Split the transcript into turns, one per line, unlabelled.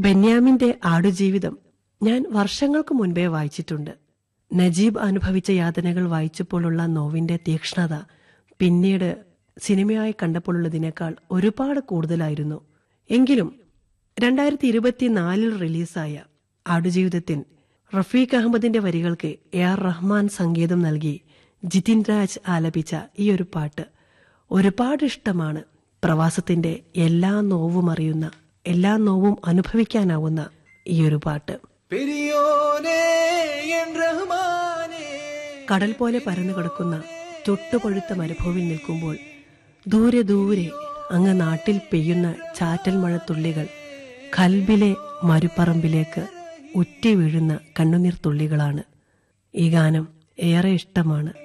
ബെന്യാമിന്റെ ആടുജീവിതം ഞാൻ വർഷങ്ങൾക്ക് മുൻപേ വായിച്ചിട്ടുണ്ട് നജീബ് അനുഭവിച്ച യാതനകൾ വായിച്ചപ്പോഴുള്ള നോവിന്റെ തീക്ഷ്ണത പിന്നീട് സിനിമയായി കണ്ടപ്പോഴുള്ളതിനേക്കാൾ ഒരുപാട് കൂടുതലായിരുന്നു എങ്കിലും രണ്ടായിരത്തി ഇരുപത്തിനാലിൽ റിലീസായ ആടുജീവിതത്തിൽ റഫീഖ് അഹമ്മദിന്റെ വരികൾക്ക് എ ആർ റഹ്മാൻ സംഗീതം നൽകി ജിതിൻ രാജ് ആലപിച്ച ഈ ഒരു പാട്ട് ഒരുപാട് ഇഷ്ടമാണ് പ്രവാസത്തിന്റെ എല്ലാ നോവും അറിയുന്ന എല്ലാ നോവും അനുഭവിക്കാനാവുന്ന ഈ ഒരു പാട്ട്
പെരിയോനേ എൻ റഹ്മാനേ
കടൽ പോലെ പരന്നു കിടക്കുന്ന തൊട്ടുപഴുത്ത മരുഭൂവിൽ നിൽക്കുമ്പോൾ ദൂരെ ദൂരെ അങ്ങ് നാട്ടിൽ പെയ്യുന്ന ചാറ്റൽ മഴത്തുള്ളികൾ കൽബിലെ മരുപ്പറമ്പിലേക്ക് ഉറ്റി വീഴുന്ന കണ്ണുനീർ തുള്ളികളാണ് ഈ ഗാനം ഏറെ ഇഷ്ടമാണ്